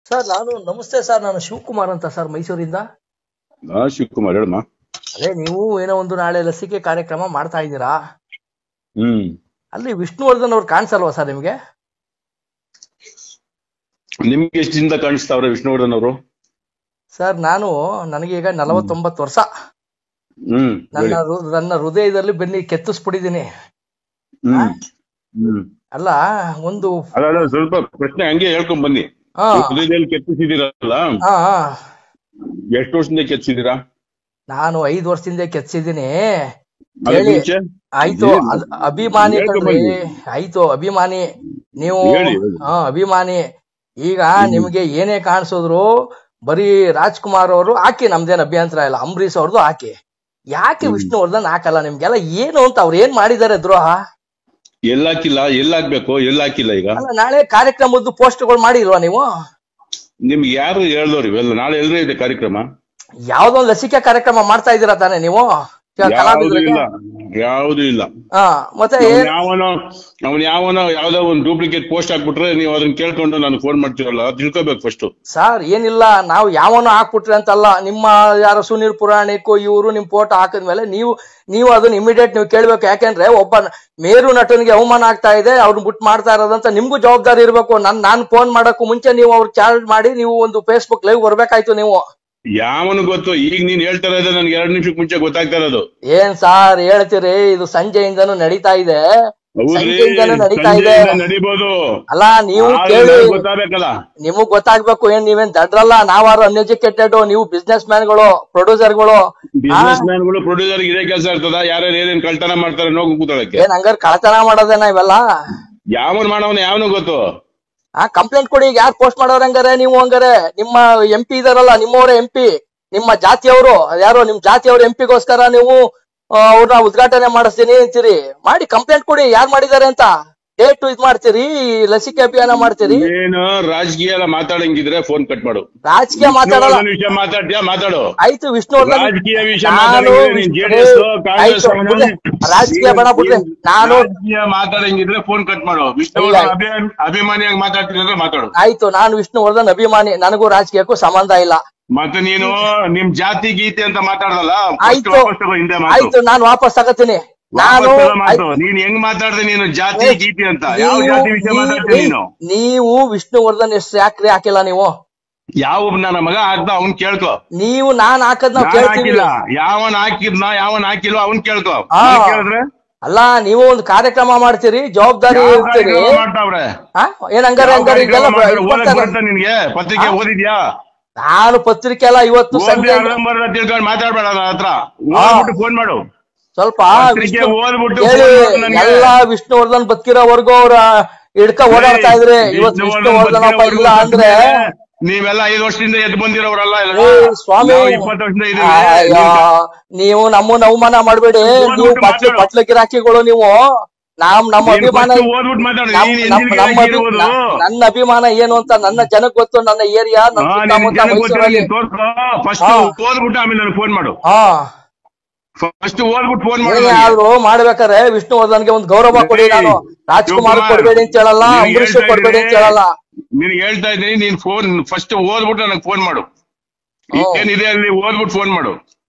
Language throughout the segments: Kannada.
ಸರ್ ನಾನು ನಮಸ್ತೆ ಸರ್ ನಾನು ಶಿವಕುಮಾರ್ ಅಂತ ಸರ್ ಮೈಸೂರಿಂದ ಹಾ ಶಿವಕುಮಾರ್ ಹೇಳಮ್ಮ ಅದೇ ನೀವು ಏನೋ ಒಂದು ನಾಳೆ ಲಸಿಕೆ ಕಾರ್ಯಕ್ರಮ ಮಾಡ್ತಾ ಇದ್ದೀರಾ ಹ್ಮ್ ಅಲ್ಲಿ ವಿಷ್ಣುವರ್ಧನ್ ಅವ್ರು ಕಾಣಿಸಲ್ವಾ ಸರ್ ನಿಮ್ಗೆ ನಿಮ್ಗೆ ಎಷ್ಟಿಂದ ಕಾಣಿಸ್ತಾವ್ರೆ ವಿಷ್ಣುವರ್ಧನ್ ಅವರು ಸರ್ ನಾನು ನನಗೆ ಈಗ ನಲವತ್ತೊಂಬತ್ತು ವರ್ಷ ಹ್ಮ್ ನನ್ನ ಹೇಳಿ. ಹೃ- ನನ್ನ ಹೃದಯದಲ್ಲಿ ಬೆನ್ನಿ ಕೆತ್ತಿಸ್ಬಿಟ್ಟಿದ್ದೀನಿ ಹ್ಮ್ ಹ್ಮ್ ಅಲ್ಲ ಒಂದು ಅಲ್ಲ ಅಲ್ಲ ಸ್ವಲ್ಪ ಪ್ರಶ್ನೆ ಹಂಗೆ ಹೇಳ್ಕೊಂಡ್ ಬನ್ನಿ ಹಾ ಹೃದಯದಲ್ಲಿ ಕೆತ್ತಿಸಿದಿರಲ್ಲ ಹಾ ಹಾ. ಎಷ್ಟು ವರ್ಷದಿಂದ ಕೆತ್ತಿಸಿದೀರಾ ನಾನು ಐದು ವರ್ಷದಿಂದ ಕೆತ್ತಿಸಿದ್ದೀನಿ ಅದಕ್ಕೆ ಹೇಳಿ ಮುಂಚೆ ಆಯ್ತು ಏನು? ಅದ್- ಅಭಿಮಾನಿ ಹೇಳ್ಕೊಂಡ್ ಕಣ್ರಿ ಬನ್ನಿ. ಆಯ್ತು ಅಭಿಮಾನಿ ನೀವು ಹೇಳಿ, ಹೇಳಿ. ಹಾ ಅಭಿಮಾನಿ ಈಗ ನಿಮ್ಗೆ ಏನೇ ಕಾಣಿಸಿದ್ರು ಬರೀ ರಾಜ್ಕುಮಾರ್ ಅವರು ಹಾಕಿ ನಮ್ದೇನ್ ಅಭ್ಯಂತರ ಇಲ್ಲ ಅಂಬರೀಶ್ ಅವ್ರದ್ದು ಹಾಕಿ ಯಾಕೆ ವಿಷ್ಣುವರ್ಧನ್ ಹಾಕಲ್ಲ ನಿಮ್ಗೆಲ್ಲ ಏನು ಅಂತ ಅವ್ರು ಏನ್ ಮಾಡಿದ್ದಾರೆ ದ್ರೋಹ ಎಲ್ ಹಾಕಿಲ್ಲ ಎಲ್ ಹಾಕ್ಬೇಕು ಎಲ್ ಹಾಕಿಲ್ಲ ಈಗ ಅಲ್ಲ ನಾಳೆ ಕಾರ್ಯಕ್ರಮದ್ದು ಪೋಸ್ಟ್ಗಳು ಮಾಡಿಲ್ವಾ ನೀವು ನಿಮ್ಗೆ ಯಾರು ಹೇಳ್ದವ್ರು ಇವೆಲ್ಲ ನಾಳೆ ಎಲ್ರೇ ಇದೆ ಕಾರ್ಯಕ್ರಮ ಯಾವ್ದೋ ಒಂದು ಲಸಿಕೆ ಕಾರ್ಯಕ್ರಮ ಮಾಡ್ತಾ ಇದ್ದೀರಾ ತಾನೇ ನೀವು ಯಾವ್ದು ಕಲಾವಿದರಿಗೆ ಇಲ್ಲ ಯಾವ್ದು ಇಲ್ಲ ಹಾ ಮತ್ತೆ ಅವ್ನ್ ಏನ್ ಯಾವನೋ ಅವ್ನ್ ಯಾವನೋ ಯಾವ್ದೋ ಒಂದು ಡೂಪ್ಲಿಕೇಟ್ ಪೋಸ್ಟ್ ಹಾಕ್ಬಿಟ್ರೆ ನೀವು ಅದನ್ನ ಕೇಳ್ಕೊಂಡು ನಾನು ಫೋನ್ ಮಾಡ್ತೀವಲ್ಲ ಅದ್ ತಿಳ್ಕೊಬೇಕು ಫಸ್ಟ್ ಸರ್ ಏನಿಲ್ಲ ನಾವು ಯಾವನೋ ಹಾಕ್ಬಿಟ್ರಿ ಅಂತಲ್ಲ ನಿಮ್ಮ ಯಾರೋ ಸುನೀಲ್ ಪುರಾಣಿಕ್ ಇವರು ನಿಮ್ ಫೋಟೋ ಹಾಕಿದ್ಮೇಲೆ ನೀವು ನೀವು ಅದನ್ನ ಇಮಿಡಿಯೇಟ್ ನೀವು ಕೇಳ್ಬೇಕು ಯಾಕೆಂದ್ರೆ ಒಬ್ಬ ಮೇರು ನಟನಿಗೆ ಅವಮಾನ ಆಗ್ತಾ ಇದೆ ಅವ್ರನ್ನ ಬಿಟ್ಟು ಮಾಡ್ತಾ ಇರೋದಂತ ನಿಮ್ಗೂ ಜವಾಬ್ದಾರಿ ಇರ್ಬೇಕು ನನ್ ನಾನ್ ಫೋನ್ ಮಾಡಕ್ಕೂ ಮುಂಚೆ ನೀವು ಅವ್ರ ಚಾರ್ಜ್ ಮಾಡಿ ನೀವು ಒಂದು ಫೇಸ್ಬುಕ್ ಲೈವ್ ಬರ್ಬೇಕಾಯ್ತು ನೀವು ಯಾವನು ಗೊತ್ತು ಈಗ ನೀನ್ ಹೇಳ್ತಾ ಇರೋದು ನನ್ಗೆ ಎರಡ್ ನಿಮಿಷಕ್ಕೆ ಮುಂಚೆ ಗೊತ್ತಾಗ್ತಾ ಇರೋದು ಏನ್ ಸಾರ್ ಹೇಳ್ತೀರಿ ಇದು ಸಂಜೆಯಿಂದನೂ ನಡೀತಾ ಇದೆ ಹೌದ್ರಿ ಸಂಜೆಯಿಂದನೂ ನಡೀತಾ ಇದೆ ಸಂಜೆಯಿಂದ ನಡೀಬೋದು ಅಲ್ಲ ನೀವು ಆದ್ರೆ ಕೇಳಿ ನನ್ಗ್ ಗೊತ್ತಾಗ್ಬೇಕಲ್ಲ ನಿಮಗ್ ಗೊತ್ತಾಗ್ಬೇಕು ಏನ್ ನೀವೇನ್ ದಡ್ರಲ್ಲ ನಾವಾರು ಅನ್ಎಜುಕೇಟೆಡ್ ನೀವು ಬಿಸ್ನೆಸ್ ಮ್ಯಾನ್ಗಳು ಪ್ರೊಡ್ಯೂಸರ್ಗಳು ಬಿಸ್ನೆಸ್ ಮ್ಯಾನ್ಗಳು ಪ್ರೊಡ್ಯೂಸರ್ ಇದೇ ಕೆಲಸ ಇರ್ತದ ಯಾರ್ಯಾರು ಏನೇನ್ ಕಳ್ತನ ಮಾಡ್ತಾರೆ ನೋವು ಕೂತಾಳಕ್ಕೆ ಏನ್ ಹಂಗಾರೆ ಕಳತನ ಮಾಡೋದೇನ ಇವೆಲ್ಲ ಯಾವನ್ ಮಾಡವನ ಯಾವನು ಗೊತ್ತು ಆ ಕಂಪ್ಲೇಂಟ್ ಕೊಡಿ ಈಗ ಯಾರು ಪೋಸ್ಟ್ ಮಾಡೋರ್ ಹಂಗಾರೆ ನೀವು ಹಂಗಾರೆ ನಿಮ್ಮ ಎಂ ಪಿ ಇದಾರಲ್ಲ ನಿಮ್ಮವರ ಎಂ ಪಿ ನಿಮ್ಮ ಜಾತಿಯವರು ಯಾರೋ ನಿಮ್ ಜಾತಿಯವ್ರ ಎಂ ಪಿಗೋಸ್ಕರ ನೀವು ಆ, ಅವ್ರನ್ನ ಉದ್ಘಾಟನೆ ಮಾಡಿಸ್ತೀನಿ ಅಂತೀರಿ ಮಾಡಿ ಕಂಪ್ಲೇಂಟ್ ಕೊಡಿ ಯಾರು ಮಾಡಿದಾರೆ ಅಂತ ಡೇಟ್ ಇದ್ ಮಾಡ್ತೀರಿ ಲಸಿಕೆ ಅಭಿಯಾನ ಮಾಡ್ತೀರಿ ಏನು ರಾಜಕೀಯ ಎಲ್ಲ ಮಾತಾಡಂಗಿದ್ರೆ ಫೋನ್ ಕಟ್ ಮಾಡು ರಾಜಕೀಯ ಮಾತಾಡಲ್ಲ ವಿಷ್ಣುವರ್ಧನ್ ವಿಷಯ ಮಾತಾಡ್ತೀಯಾ ಮಾತಾಡು ಆಯ್ತು ವಿಷ್ಣುವರ್ಧನ್ ರಾಜಕೀಯ ವಿಷಯ ನಾನು ಮಾತಾಡಂಗಿದ್ರೆ ನೀನ್ ಜೆಡಿಎಸ್ ಕಾಂಗ್ರೆಸ್ ಆಯ್ತು, ಬಿಡ್ರಿ. ರಾಜಕೀಯ ಬೇಡ ಬಿಡ್ರಿ ನಾನು ರಾಜಕೀಯ ಮಾತಾಡಂಗಿದ್ರೆ ಫೋನ್ ಕಟ್ ಮಾಡು ಇಲ್ಲ. ವಿಷ್ಣುವರ್ಧನ್ ಅಭಿಮಾನಿ ಅಭಿಮಾನಿಯಾಗಿ ಮಾತಾಡ್ತಿದ್ರೆ ಮಾತಾಡು ಆಯ್ತು ನಾನು ವಿಷ್ಣುವರ್ಧನ್ ಅಭಿಮಾನಿ ನನಗೂ ರಾಜಕೀಯಕ್ಕೂ ಸಂಬಂಧ ಇಲ್ಲ ಮತ್ತೆ ನೀನು ನಿಮ್ ಜಾತಿ ಗೀತೆ ಅಂತ ಮಾತಾಡ್ದಲ್ಲ first ಆಯ್ತು ವಾಪಸ್ ತಗೋ ಹಿಂದೆ ಮಾತು ಆಯ್ತು ನಾನು ವಾಪಸ್ ತಗತೀನಿ ನಾನು ವಾಪಸ್ ತಗೋ ಮಾತು ನೀನ್ ಹೆಂಗ್ ಮಾತಾಡ್ದೆ ನೀನು ಜಾತಿ ಏ, ಗೀತೆ ಅಂತ ಯಾವ ನೀವು- ಜಾತಿ ವಿಷಯ ಮಾತಾಡ್ತೀನಿ ನೀನು ನೀವು ವಿಷ್ಣುವರ್ಧನ್ ಎಷ್ಟು ಯಾಕ್ರಿ ಹಾಕಿಲ್ಲ ನೀವು ಯಾವ ನನ್ನ ಮಗ ಹಾಕ್ದ ಅವ್ನ್ ಕೇಳ್ಕೊ ನೀವು ನಾನ್ ಹಾಕದ್ ನಾವ್ ನಾನ್ ಕೇಳ್ತೀವಿ ಹಾಕಿಲ್ಲ ಯಾವನ್ ಹಾಕಿದ್ನ ಯಾವನ್ ಹಾಕಿಲ್ವ ಅವ್ನ್ ಕೇಳ್ಕೊ ಆ. ನಾನ್ ಕೇಳಿದ್ರೆ ಅಲ್ಲ ನೀವು ಒಂದು ಕಾರ್ಯಕ್ರಮ ಮಾಡ್ತೀರಿ ಜವಾಬ್ದಾರಿ ಯಾವ ಇರ್ತೀರಿ ಕಾರ್ಯಕ್ರಮ ಮಾಡ್ತಾವ್ರೆ ಆ? ಏನ್ ಹಂಗಾರೆ ಯಾವ ಹಂಗಾರೆ ಕಾರ್ಯಕ್ರಮ ಈಗೆಲ್ಲ ಮಾಡ್ತಾರೆ? ಇದ್ ಓದಕ್ ಕೊಡ್ತಾರೆ. ಬರುತ್ತಾ ನಿನ್ಗೆ ಪತ್ರಿಕೆ ಆ? ಓದಿದ್ಯಾ ನಾನು ಪತ್ರಿಕೆ ಎಲ್ಲ ಇವತ್ತು ಓದಿ ಸಂಜೆ ಅರ್ಧಂಬರ್ಧ ತಿಳ್ಕೊಂಡು ಮಾತಾಡ್ಬೇಡ ನನ್ನ ಹತ್ರ ಓದ್ಬಿಟ್ಟು ಫೋನ್ ಮಾಡು ಸ್ವಲ್ಪ ಪತ್ರಿಕೆ ವಿಷ್ಣು- ಓದ್ಬಿಟ್ಟು ಹೇಳಿ phone ಮಾಡು ನನ್ಗೆ. ಎಲ್ಲ ವಿಷ್ಣುವರ್ಧನ್ ಬದುಕಿರೋವರೆಗೂ ಅವ್ರ ಹಿಡ್ಕ ಓಡಾಡ್ತಾ ಇದ್ರೆ ಇವತ್ತು ವಿಷ್ಣುವರ್ಧನ್ ಅಪ್ಪ ಇಲ್ಲ ಅಂದ್ರೆ ನೀವೆಲ್ಲ ಐದು ವರ್ಷದಿಂದ ಎದ್ದು ಬಂದಿರೋರಲ್ಲ ಎಲ್ಲ. ಏ, ಸ್ವಾಮಿ ನಾವು ಇಪ್ಪತ್ತು ವರ್ಷದಿಂದ ಇದೀವಿ. ಅಯ್ಯೋ, ನೀವು ನಮ್ಮನ್ನ ಅವಮಾನ ಮಾಡ್ಬೇಡಿ ಓದ್ಬಿಟ್ಟು ನೀವು ಬಟ್ಲು ಮಾತಾಡು. ಬಟ್ಲು ಗಿರಾಕಿಗಳು ನೀವು ನಾಮ್ ನಮ್ಮ ನೀನು ಅಭಿಮಾನ first ಓದ್ಬಿಟ್ಟು ಮಾತಾಡು. ನಮ್- ನೀನು ನಮ್- ಎಂದಿನ ನಮ್ಮ ಅಭಿ- ಇರೋದು? ನ- ನನ್ನ ಅಭಿಮಾನ ಏನು ಅಂತ ನನ್ನ ಜನಕ್ಕೆ ಗೊತ್ತು ನನ್ನ ಏರಿಯಾ ನನ್ನ ಹಾ, ನಿನ್ ಸುತ್ತಮುತ್ತ ಜನಕ್ಕೆ ಗೊತ್ತಿರೋ ಮೈಸೂರಲ್ಲಿ ನೀನ್ ತೋರ್ಸು. First ಹಾ. ಓದ್ಬಿಟ್ಟು ಆಮೇಲೆ ನನಗೆ ಫೋನ್ ಮಾಡು ಹಾ ಫಸ್ಟ್ ಓದ್ಬಿಟ್ಟು ಫೋನ್ ಮಾಡು ಏನೇ ನನಗೆ. ಆದ್ರೂ ಮಾಡ್ಬೇಕಾರೆ ವಿಷ್ಣುವರ್ಧನ್ಗೆ ಒಂದು ಗೌರವ ಕೊಡಿ ಏಯ್, ನಾನು ರಾಜ್ಕುಮಾರ್ ಶಿವಕುಮಾರ್, ಕೊಡ್ಬೇಡಿ ಅಂತ ಹೇಳಲ್ಲ ನೀನ್ ಅಂಬರೀಷ್ ಹೇಳ್ತಾ ಕೊಡ್ಬೇಡಿ ಅಂತ ಇದ್ದೀನಿ, ಹೇಳಲ್ಲ ನಿನ್ಗೆ ಹೇಳ್ತಾ ಇದ್ದೀನಿ ನೀನ್ ಫೋನ್ ಫಸ್ಟ್ ಓದ್ಬಿಟ್ಟು ನನಗೆ ಫೋನ್ ಮಾಡು ಹ್ಮ್. ಏನಿದೆ ಅಲ್ಲಿ ಓದ್ಬಿಟ್ಟು ಫೋನ್ ಮಾಡು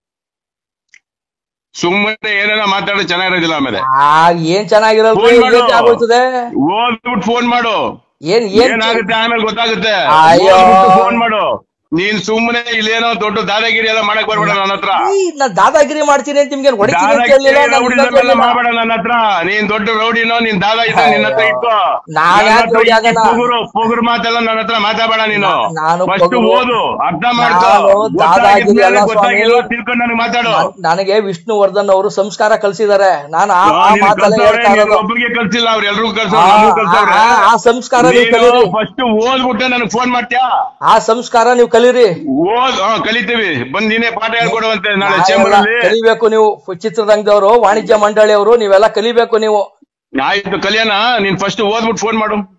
ಸುಮ್ಮನೆ ಏನೇನ ಮಾತಾಡೋ ಚೆನ್ನಾಗಿರೋದಿಲ್ಲ ಆಮೇಲೆ ಆ ಏನ್ ಚೆನ್ನಾಗಿರಲ್ರಿ ಫೋನ್ ಮಾಡು. ಏನ್ ಆಗೋಯ್ತದೆ ಓದ್ಬಿಟ್ಟು ಫೋನ್ ಮಾಡು ಏನ್ ಏನ್ ಏನಾಗುತ್ತೆ ಆಮೇಲೆ ಗೊತ್ತಾಗುತ್ತೆ ಅಯ್ಯೋ. ಫೋನ್ ಮಾಡು ನೀನ್ ಸುಮ್ಮನೆ ಇಲ್ಲೇನೋ ದೊಡ್ಡ ದಾದಾಗಿರಿ ಎಲ್ಲ ಮಾಡಕ್ ಬರ್ಬೇಡ ನನ್ನ ಹತ್ರ ಈ, ನಾನ್ ದಾದಾಗಿರಿ ಮಾಡ್ತೀನಿ ಅಂತ ನಿಮ್ಗೆ ಹೊಡಿತೀನಿ ಅಂತ ದಾದಾಗಿರಿ ಹೇಳಿಲ್ಲ ನಾನು ರೌಡಿ ಇನ್ನೊಂದು ಹೇಳಿಲ್ಲ. ಮಾಡಬೇಡ ನನ್ನ ಹತ್ರ ನೀನ್ ದೊಡ್ಡ ರೌಡಿನೋ ನೀನ್ ದಾದಾ ಇದ್ದ ನಿನ್ನ ಹತ್ರ ಇತ್ತು ನಾನ್ ನನ್ನ ಯಾಕ್ ಹತ್ರ ರೌಡಿ ಈ ಆಗಲ್ಲ? ಪುಗುರು ಪುಗುರು ಮಾತೆಲ್ಲ ನನ್ನ ಹತ್ರ ಮಾತಾಡಬೇಡ ನೀನು ನಾನು ಫಸ್ಟ್ ಪುಗುರು- ಓದು ಅರ್ಥ ಮಾಡ್ಕೋ ನಾನು ದಾದಾಗಿರಿ ಅಲ್ಲ ಸ್ವಾಮಿ. ಗೊತ್ತಾಗಿಲ್ವ ತಿಳ್ಕೊಂಡು ನನಗೆ ಮಾತಾಡು ನನ್- ನನಗೆ ವಿಷ್ಣುವರ್ಧನ್ ಅವರು ಸಂಸ್ಕಾರ ಕಲಿಸಿದ್ದಾರೆ ನಾನು ಆ ಆ ನೀನ್ ಮಾತಲ್ಲ ಕಲ್ಸವ್ರೆ, ಹೇಳ್ತಾ ನೀನ್ ಇರೋದು ಒಬ್ರಿಗೆ ಕಲ್ಸಿಲ್ಲ ಅವ್ರು ಎಲ್ರಿಗೂ ಆ- ಕಲ್ಸವ್ರೆ ನಮಗೂ ಕಲ್ಸವ್ರೆ ಆ- ಆ ಸಂಸ್ಕಾರ ನೀವು ಕಲೀರಿ ಫಸ್ಟ್ ಓದ್ಬಿಟ್ಟೆ ನನಗೆ ಫೋನ್ ಮಾಡ್ತೀಯಾ ಆ ಸಂಸ್ಕಾರ ನೀವು ಕಲೀರಿ ಓದ್ ಹಾ, ಕಲಿತೀವಿ ಬಂದ್ ನೀನೇ ಪಾಠ ಹೇಳ್ಕೊಡುವಂತೆ ನಾಳೆ ಚೇಂಬರ್ ನಾವೆಲ್ಲ ಅಲ್ಲಿ ಕಲಿಬೇಕು ನೀವು ಚಿತ್ರರಂಗದವರು ವಾಣಿಜ್ಯ ಮಂಡಳಿಯವರು ನೀವೆಲ್ಲ ಕಲಿಬೇಕು ನೀವು ಆಯ್ತು ಕಲ್ಯಾಣ ನೀನ್ ಫಸ್ಟ್ ಓದ್ಬಿಟ್ಟು ಫೋನ್ ಮಾಡು